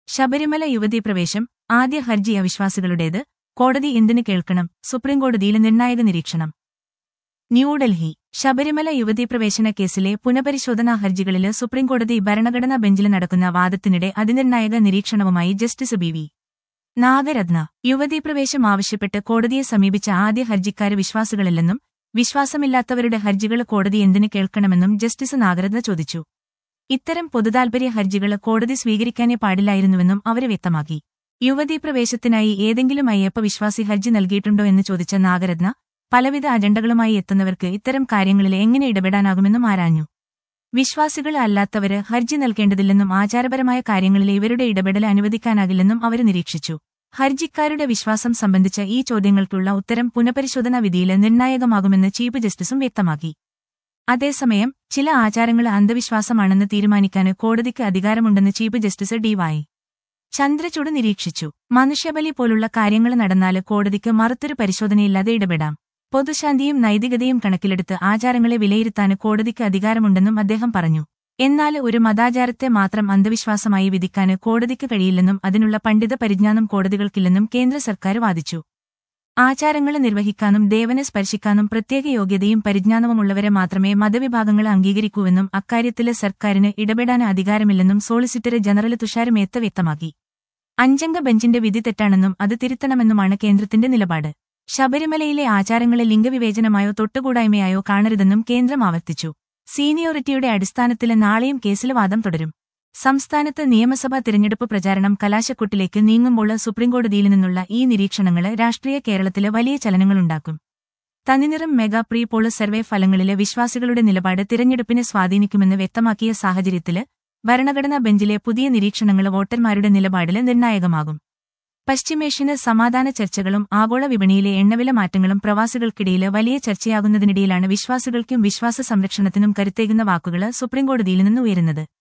ശബരിമല യുവതീ പ്രവേശം ആദ്യ ഹർജി അവിശ്വാസികളുടേത് കോടതി എന്തിന് കേൾക്കണം സുപ്രീംകോടതിയിലെ നിർണായക നിരീക്ഷണം ന്യൂഡൽഹി ശബരിമല യുവതീ പ്രവേശന കേസിലെ പുനഃപരിശോധനാ ഹർജികളില് സുപ്രീംകോടതി ഭരണഘടനാ ബെഞ്ചിൽ നടക്കുന്ന വാദത്തിനിടെ അതിനിർണായക നിരീക്ഷണവുമായി ജസ്റ്റിസ് ബി വി നാഗരത്ന യുവതീ പ്രവേശം ആവശ്യപ്പെട്ട് കോടതിയെ സമീപിച്ച ആദ്യ ഹർജിക്കാര് വിശ്വാസികളില്ലെന്നും വിശ്വാസമില്ലാത്തവരുടെ ഹർജികൾ കോടതി എന്തിന് കേൾക്കണമെന്നും ജസ്റ്റിസ് നാഗരത്ന ചോദിച്ചു ഇത്തരം പൊതുതാൽപര്യ ഹർജികൾ കോടതി സ്വീകരിക്കാനേ പാടില്ലായിരുന്നുവെന്നും അവര് വ്യക്തമാക്കി യുവതീ പ്രവേശത്തിനായി ഏതെങ്കിലും അയ്യപ്പ വിശ്വാസി ഹർജി നൽകിയിട്ടുണ്ടോ എന്ന് ചോദിച്ച നാഗരത്ന പലവിധ അജണ്ടകളുമായി എത്തുന്നവർക്ക് ഇത്തരം കാര്യങ്ങളിൽ എങ്ങനെ ഇടപെടാനാകുമെന്നും ആരാഞ്ഞു വിശ്വാസികൾ അല്ലാത്തവര് ഹർജി നൽകേണ്ടതില്ലെന്നും ആചാരപരമായ കാര്യങ്ങളിൽ ഇവരുടെ ഇടപെടൽ അനുവദിക്കാനാകില്ലെന്നും അവർ നിരീക്ഷിച്ചു ഹർജിക്കാരുടെ വിശ്വാസം സംബന്ധിച്ച ഈ ചോദ്യങ്ങൾക്കുള്ള ഉത്തരം പുനഃപരിശോധനാ വിധിയിൽ നിർണായകമാകുമെന്ന് ചീഫ് ജസ്റ്റിസും വ്യക്തമാക്കി അതേസമയം ചില ആചാരങ്ങൾ അന്ധവിശ്വാസമാണെന്ന് തീരുമാനിക്കാൻ കോടതിക്ക് അധികാരമുണ്ടെന്ന് chief justice D Y Chandrachud നിരീക്ഷിച്ചു മനുഷ്യബലി പോലുള്ള കാര്യങ്ങൾ നടന്നാല് കോടതിക്ക് മറുത്തൊരു പരിശോധനയില്ലാതെ ഇടപെടാം പൊതുശാന്തിയും നൈതികതയും കണക്കിലെടുത്ത് ആചാരങ്ങളെ വിലയിരുത്താൻ കോടതിക്ക് അധികാരമുണ്ടെന്നും അദ്ദേഹം പറഞ്ഞു എന്നാൽ ഒരു മതാചാരത്തെ മാത്രം അന്ധവിശ്വാസമായി വിധിക്കാൻ കോടതിക്ക് കഴിയില്ലെന്നും അതിനുള്ള പണ്ഡിത പരിജ്ഞാനം കോടതികൾക്കില്ലെന്നും കേന്ദ്ര സർക്കാർ വാദിച്ചു ആചാരങ്ങൾ നിർവഹിക്കാനും ദേവനെ സ്പർശിക്കാനും പ്രത്യേക യോഗ്യതയും പരിജ്ഞാനവുമുള്ളവരെ മാത്രമേ മതവിഭാഗങ്ങൾ അംഗീകരിക്കൂവെന്നും അക്കാര്യത്തില് സർക്കാരിന് ഇടപെടാൻ അധികാരമില്ലെന്നും സോളിസിറ്റർ ജനറൽ തുഷാർ മേത്ത വ്യക്തമാക്കി അഞ്ചംഗ ബെഞ്ചിന്റെ വിധി തെറ്റാണെന്നും അത് തിരുത്തണമെന്നുമാണ് കേന്ദ്രത്തിന്റെ നിലപാട് ശബരിമലയിലെ ആചാരങ്ങളെ ലിംഗവിവേചനമായോ തൊട്ടുകൂടായ്മയായോ കാണരുതെന്നും കേന്ദ്രം ആവർത്തിച്ചു സീനിയോറിറ്റിയുടെ അടിസ്ഥാനത്തിൽ നാളെയും കേസിൽ വാദം തുടരും സംസ്ഥാനത്ത് നിയമസഭാ തിരഞ്ഞെടുപ്പ് പ്രചാരണം കലാശക്കൊട്ടിലേക്ക് നീങ്ങുമ്പോൾ സുപ്രീംകോടതിയിൽ നിന്നുള്ള ഈ നിരീക്ഷണങ്ങൾ രാഷ്ട്രീയ കേരളത്തില് വലിയ ചലനങ്ങളുണ്ടാക്കും തനിനിറം മെഗാ പ്രീ പോൾ സർവേ ഫലങ്ങളിലെ വിശ്വാസികളുടെ നിലപാട് തിരഞ്ഞെടുപ്പിനെ സ്വാധീനിക്കുമെന്ന് വ്യക്തമാക്കിയ സാഹചര്യത്തില് ഭരണഘടനാ ബെഞ്ചിലെ പുതിയ നിരീക്ഷണങ്ങൾ വോട്ടർമാരുടെ നിലപാടില് നിർണായകമാകും പശ്ചിമേഷ്യന് സമാധാന ചർച്ചകളും ആഗോള വിപണിയിലെ എണ്ണവില മാറ്റങ്ങളും പ്രവാസികൾക്കിടയിൽ വലിയ ചർച്ചയാകുന്നതിനിടയിലാണ് വിശ്വാസികൾക്കും വിശ്വാസ സംരക്ഷണത്തിനും കരുത്തേകുന്ന വാക്കുകൾ സുപ്രീംകോടതിയിൽ നിന്ന് ഉയരുന്നത്